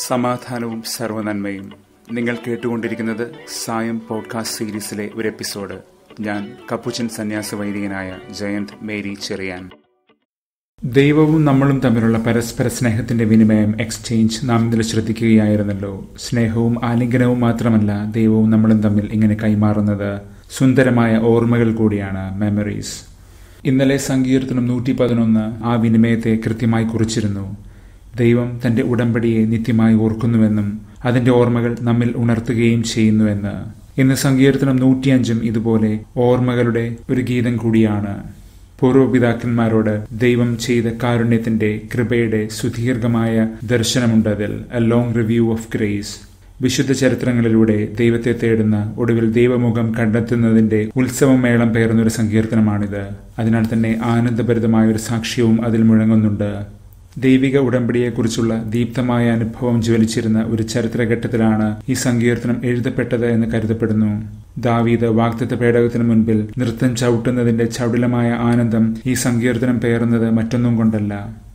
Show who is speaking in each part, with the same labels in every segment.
Speaker 1: സമാധാനവും സർവനന്മയും നിങ്ങൾ കേട്ടുകൊണ്ടിരിക്കുന്നത് സായം പോഡ്കാസ്റ്റ് സീരീസിലെ ഒരു എപ്പിസോഡ് ഞാൻ കപ്പുച്ചൻ സന്യാസ വൈദികനായ ജയന്ത് മേരി ചെറിയാൻ ദൈവവും നമ്മളും തമ്മിലുള്ള പരസ്പര സ്നേഹത്തിന്റെ വിനിമയം എക്സ്ചേഞ്ച് നാം ഇന്നലെ ശ്രദ്ധിക്കുകയായിരുന്നല്ലോ സ്നേഹവും ആലിംഗനവും മാത്രമല്ല ദൈവവും നമ്മളും തമ്മിൽ ഇങ്ങനെ കൈമാറുന്നത് സുന്ദരമായ ഓർമ്മകൾ കൂടിയാണ് മെമ്മറീസ് ഇന്നലെ സങ്കീർത്തനം നൂറ്റി പതിനൊന്ന് ആ വിനിമയത്തെ കൃത്യമായി കുറിച്ചിരുന്നു ദൈവം തന്റെ ഉടമ്പടിയെ നിത്യമായി ഓർക്കുന്നുവെന്നും അതിന്റെ ഓർമ്മകൾ നമ്മിൽ ഉണർത്തുകയും ചെയ്യുന്നുവെന്ന് ഇന്ന് സങ്കീർത്തനം നൂറ്റിയഞ്ചും ഇതുപോലെ ഓർമ്മകളുടെ ഒരു ഗീതം കൂടിയാണ് പൂർവ്വപിതാക്കന്മാരോട് ദൈവം ചെയ്ത കാരുണ്യത്തിന്റെ കൃപയുടെ സുദീർഘമായ ദർശനമുണ്ടതിൽ a long review of grace വിശുദ്ധ ചരിത്രങ്ങളിലൂടെ ദൈവത്തെ തേടുന്ന ഒടുവിൽ ദൈവമുഖം കണ്ടെത്തുന്നതിന്റെ ഉത്സവമേളം പേർന്നൊരു സങ്കീർത്തനമാണിത് അതിനാൽ തന്നെ ആനന്ദഭരിതമായ ഒരു സാക്ഷ്യവും അതിൽ മുഴങ്ങുന്നുണ്ട് ദൈവിക ഉടമ്പടിയെക്കുറിച്ചുള്ള ദീപ്തമായ അനുഭവം ജ്വലിച്ചിരുന്ന ഒരു ചരിത്രഘട്ടത്തിലാണ് ഈ സങ്കീർത്തനം എഴുതപ്പെട്ടത് എന്ന് കരുതപ്പെടുന്നു ദാവീദ് വാക്തത്വ പേടകത്തിന് മുൻപിൽ നൃത്തം ചവിട്ടുന്നതിന്റെ ചടുലമായ ആനന്ദം ഈ സങ്കീർത്തനം പേറുന്നത് മറ്റൊന്നും കൊണ്ടല്ല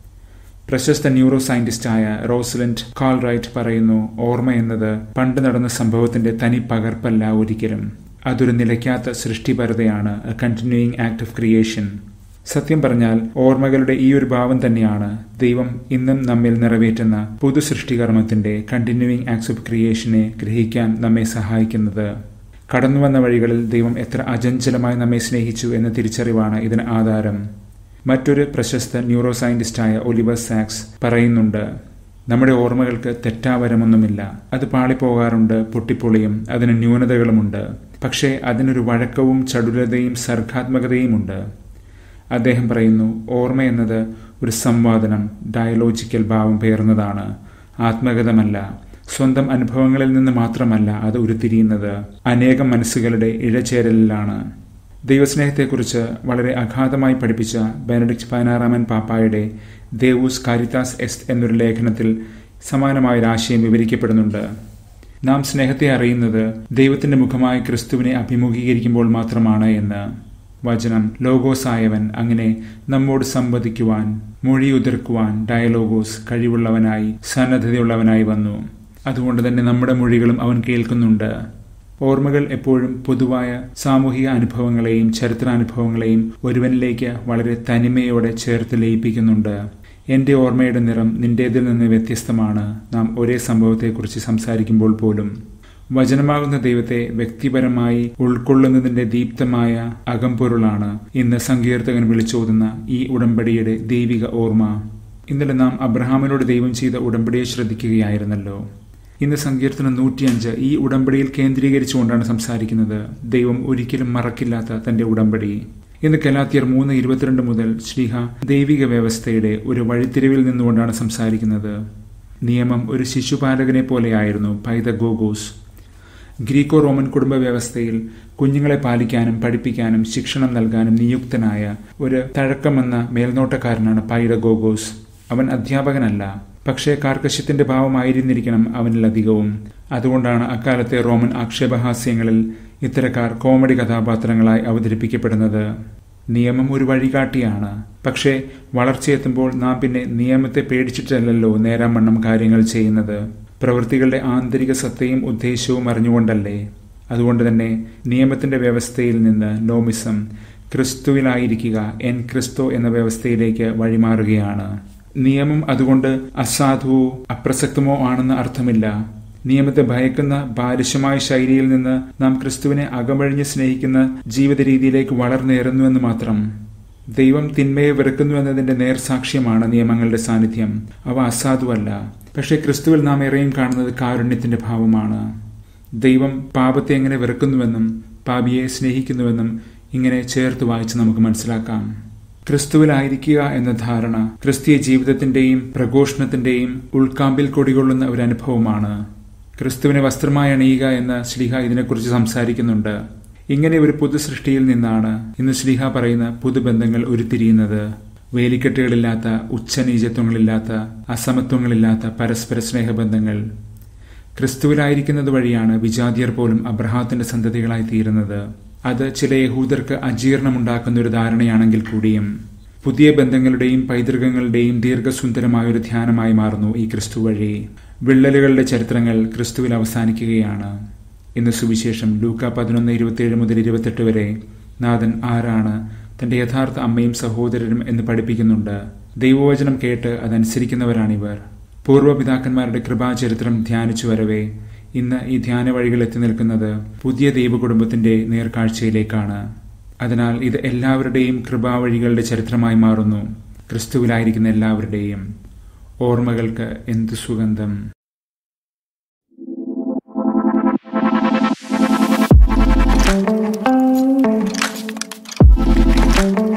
Speaker 1: പ്രശസ്ത ന്യൂറോ സയന്റിസ്റ്റായ റോസ്ലൻഡ് കാൾറൈറ്റ് പറയുന്നു ഓർമ്മ എന്നത് പണ്ട് നടന്ന സംഭവത്തിന്റെ തനി പകർപ്പല്ല ഒരിക്കലും അതൊരു നിലയ്ക്കാത്ത സൃഷ്ടിപരതയാണ് a continuing act of creation സത്യം പറഞ്ഞാൽ ഓർമ്മകളുടെ ഈ ഒരു ഭാവം തന്നെയാണ് ദൈവം ഇന്നും നമ്മിൽ നിറവേറ്റുന്ന പുതു സൃഷ്ടികർമ്മത്തിന്റെ കണ്ടിന്യൂയിങ് ആക്ട്സ് ഓഫ് ക്രിയേഷനെ ഗ്രഹിക്കാൻ നമ്മെ സഹായിക്കുന്നത് കടന്നുവന്ന വഴികളിൽ ദൈവം എത്ര അചഞ്ചലമായി നമ്മെ സ്നേഹിച്ചു എന്ന തിരിച്ചറിവാണ് ഇതിന് ആധാരം മറ്റൊരു പ്രശസ്ത ന്യൂറോ സയന്റിസ്റ്റായ ഒലിവർ സാക്സ് പറയുന്നുണ്ട് നമ്മുടെ ഓർമ്മകൾക്ക് തെറ്റാവരമൊന്നുമില്ല അത് പാളിപ്പോകാറുണ്ട് പൊട്ടിപ്പൊളിയും അതിന് ന്യൂനതകളുമുണ്ട് പക്ഷേ അതിനൊരു വഴക്കവും ചടുലതയും സർഗാത്മകതയുമുണ്ട് അദ്ദേഹം പറയുന്നു ഓർമ്മ എന്നത് ഒരു സംവാദനം ഡയലോജിക്കൽ ഭാവം പേർന്നതാണ് ആത്മഗതമല്ല സ്വന്തം അനുഭവങ്ങളിൽ നിന്ന് മാത്രമല്ല അത് ഉരുത്തിരിയുന്നത് അനേകം മനസ്സുകളുടെ ഇഴചേരലിലാണ് ദൈവസ്നേഹത്തെക്കുറിച്ച് വളരെ അഗാധമായി പഠിപ്പിച്ച ബെനഡിക്ട് പതിനാറാമൻ പാപ്പായുടെ ദേവൂസ് കാരിത്താസ് എസ് എന്നൊരു ലേഖനത്തിൽ സമാനമായൊരു ആശയം വിവരിക്കപ്പെടുന്നുണ്ട് നാം സ്നേഹത്തെ അറിയുന്നത് ദൈവത്തിന്റെ മുഖമായ ക്രിസ്തുവിനെ അഭിമുഖീകരിക്കുമ്പോൾ മാത്രമാണ് എന്ന് വചനം ലോഗോസ് ആയവൻ അങ്ങനെ നമ്മോട് സംവദിക്കുവാൻ മൊഴിയുതിർക്കുവാൻ ഡയലോഗോസ് കഴിവുള്ളവനായി സന്നദ്ധതയുള്ളവനായി വന്നു അതുകൊണ്ട് തന്നെ നമ്മുടെ മൊഴികളും അവൻ കേൾക്കുന്നുണ്ട് ഓർമ്മകൾ എപ്പോഴും പൊതുവായ സാമൂഹിക അനുഭവങ്ങളെയും ചരിത്രാനുഭവങ്ങളെയും ഒരുവനിലേക്ക് വളരെ തനിമയോടെ ചേർത്ത് ലയിപ്പിക്കുന്നുണ്ട് എന്റെ ഓർമ്മയുടെ നിറം നിന്റേതിൽ നിന്ന് വ്യത്യസ്തമാണ് നാം ഒരേ സംഭവത്തെക്കുറിച്ച് സംസാരിക്കുമ്പോൾ പോലും വചനമാകുന്ന ദൈവത്തെ വ്യക്തിപരമായി ഉൾക്കൊള്ളുന്നതിന്റെ ദീപ്തമായ അകംപൊരുളാണ് ഇന്ന് സങ്കീർത്തകൻ വിളിച്ചോതുന്ന ഈ ഉടമ്പടിയുടെ ദൈവിക ഓർമ്മ ഇന്നലെ നാം അബ്രഹാമിനോട് ദൈവം ചെയ്ത ഉടമ്പടിയെ ശ്രദ്ധിക്കുകയായിരുന്നല്ലോ ഇന്ന് സങ്കീർത്തനം നൂറ്റിയഞ്ച് ഈ ഉടമ്പടിയിൽ കേന്ദ്രീകരിച്ചുകൊണ്ടാണ് സംസാരിക്കുന്നത് ദൈവം ഒരിക്കലും മറക്കില്ലാത്ത തന്റെ ഉടമ്പടി ഇന്ന് കലാത്തിയർ മൂന്ന് ഇരുപത്തിരണ്ട് മുതൽ ശ്രീഹ ദൈവിക വ്യവസ്ഥയുടെ ഒരു വഴിത്തിരിവിൽ നിന്നുകൊണ്ടാണ് സംസാരിക്കുന്നത് നിയമം ഒരു ശിശുപാലകനെ പോലെയായിരുന്നു പൈതഗോഗോസ് ഗ്രീക്കോ റോമൻ കുടുംബ വ്യവസ്ഥയിൽ കുഞ്ഞുങ്ങളെ പാലിക്കാനും പഠിപ്പിക്കാനും ശിക്ഷണം നൽകാനും നിയുക്തനായ ഒരു തഴക്കമെന്ന മേൽനോട്ടക്കാരനാണ് പൈഡഗോഗോസ് അവൻ അധ്യാപകനല്ല പക്ഷേ കാർക്കശ്യത്തിന്റെ ഭാവമായിരുന്നിരിക്കണം അവനിലധികവും അതുകൊണ്ടാണ് അക്കാലത്തെ റോമൻ ആക്ഷേപഹാസ്യങ്ങളിൽ ഇത്തരക്കാർ കോമഡി കഥാപാത്രങ്ങളായി അവതരിപ്പിക്കപ്പെടുന്നത് നിയമം ഒരു വഴികാട്ടിയാണ് പക്ഷേ വളർച്ചയെത്തുമ്പോൾ നാം പിന്നെ നിയമത്തെ പേടിച്ചിട്ടല്ലല്ലോ നേരാവണ്ണം കാര്യങ്ങൾ ചെയ്യുന്നത് പ്രവൃത്തികളുടെ ആന്തരിക സത്തയും ഉദ്ദേശവും അറിഞ്ഞുകൊണ്ടല്ലേ അതുകൊണ്ട് തന്നെ നിയമത്തിന്റെ വ്യവസ്ഥയിൽ നിന്ന് നോമിസം ക്രിസ്തുവിലായിരിക്കുക എൻ ക്രിസ്തു എന്ന വ്യവസ്ഥയിലേക്ക് വഴിമാറുകയാണ് നിയമം അതുകൊണ്ട് അസാധുവോ അപ്രസക്തമോ ആണെന്ന് അർത്ഥമില്ല നിയമത്തെ ഭയക്കുന്ന ബാലിശമായ ശൈലിയിൽ നിന്ന് നാം ക്രിസ്തുവിനെ അകമഴിഞ്ഞ് സ്നേഹിക്കുന്ന ജീവിത രീതിയിലേക്ക് വളർന്നേറുന്നുവെന്ന് മാത്രം ദൈവം തിന്മയെ വെറുക്കുന്നു എന്നതിന്റെ നേർസാക്ഷ്യമാണ് നിയമങ്ങളുടെ സാന്നിധ്യം അവ അസാധുവല്ല പക്ഷേ ക്രിസ്തുവിൽ നാം ഏറെയും കാണുന്നത് കാരുണ്യത്തിന്റെ ഭാവമാണ് ദൈവം പാപത്തെ എങ്ങനെ വെറുക്കുന്നുവെന്നും പാപിയെ സ്നേഹിക്കുന്നുവെന്നും ഇങ്ങനെ ചേർത്ത് വായിച്ച് നമുക്ക് മനസ്സിലാക്കാം ക്രിസ്തുവിലായിരിക്കുക എന്ന ധാരണ ക്രിസ്തീയ ജീവിതത്തിന്റെയും പ്രഘോഷണത്തിന്റെയും ഉൾക്കാമ്പിൽ കൊടികൊള്ളുന്ന ഒരു അനുഭവമാണ് ക്രിസ്തുവിനെ വസ്ത്രമായി അണിയുക എന്ന ശ്ലീഹ ഇതിനെക്കുറിച്ച് സംസാരിക്കുന്നുണ്ട് ഇങ്ങനെ ഒരു പുതു സൃഷ്ടിയിൽ നിന്നാണ് ഇന്ന് ശ്ലീഹ പറയുന്ന പുതുബന്ധങ്ങൾ ഉരുത്തിരിയുന്നത് വേലിക്കെട്ടുകളില്ലാത്ത ഉച്ചനീചത്വങ്ങളില്ലാത്ത അസമത്വങ്ങളില്ലാത്ത പരസ്പര സ്നേഹബന്ധങ്ങൾ ക്രിസ്തുവിലായിരിക്കുന്നത് വഴിയാണ് വിജാതിയർ പോലും അബ്രഹാത്തിന്റെ സന്തതികളായി തീരുന്നത് അത് ചില യഹൂദർക്ക് അജീർണമുണ്ടാക്കുന്ന ഒരു ധാരണയാണെങ്കിൽ കൂടിയും പുതിയ ബന്ധങ്ങളുടെയും പൈതൃകങ്ങളുടെയും ദീർഘസുന്ദരമായ ഒരു ധ്യാനമായി മാറുന്നു ഈ ക്രിസ്തു വഴി വിള്ളലുകളുടെ ചരിത്രങ്ങൾ ക്രിസ്തുവിൽ അവസാനിക്കുകയാണ് ഇന്ന് സുവിശേഷം ലൂക്ക പതിനൊന്ന് ഇരുപത്തിയേഴ് മുതൽ ഇരുപത്തെട്ട് വരെ നാഥൻ ആരാണ് തന്റെ യഥാർത്ഥ അമ്മയും സഹോദരനും എന്ന് പഠിപ്പിക്കുന്നുണ്ട് ദൈവവചനം കേട്ട് അതനുസരിക്കുന്നവരാണിവർ പൂർവ്വപിതാക്കന്മാരുടെ കൃപാചരിത്രം ധ്യാനിച്ചു വരവേ ഇന്ന് ഈ ധ്യാന വഴികൾ എത്തി നിൽക്കുന്നത് പുതിയ ദൈവകുടുംബത്തിന്റെ നേർക്കാഴ്ചയിലേക്കാണ് അതിനാൽ ഇത് എല്ലാവരുടെയും കൃപാവഴികളുടെ ചരിത്രമായി മാറുന്നു ക്രിസ്തുവിലായിരിക്കുന്ന എല്ലാവരുടെയും ഓർമ്മകൾക്ക് എന്തു സുഗന്ധം
Speaker 2: thank you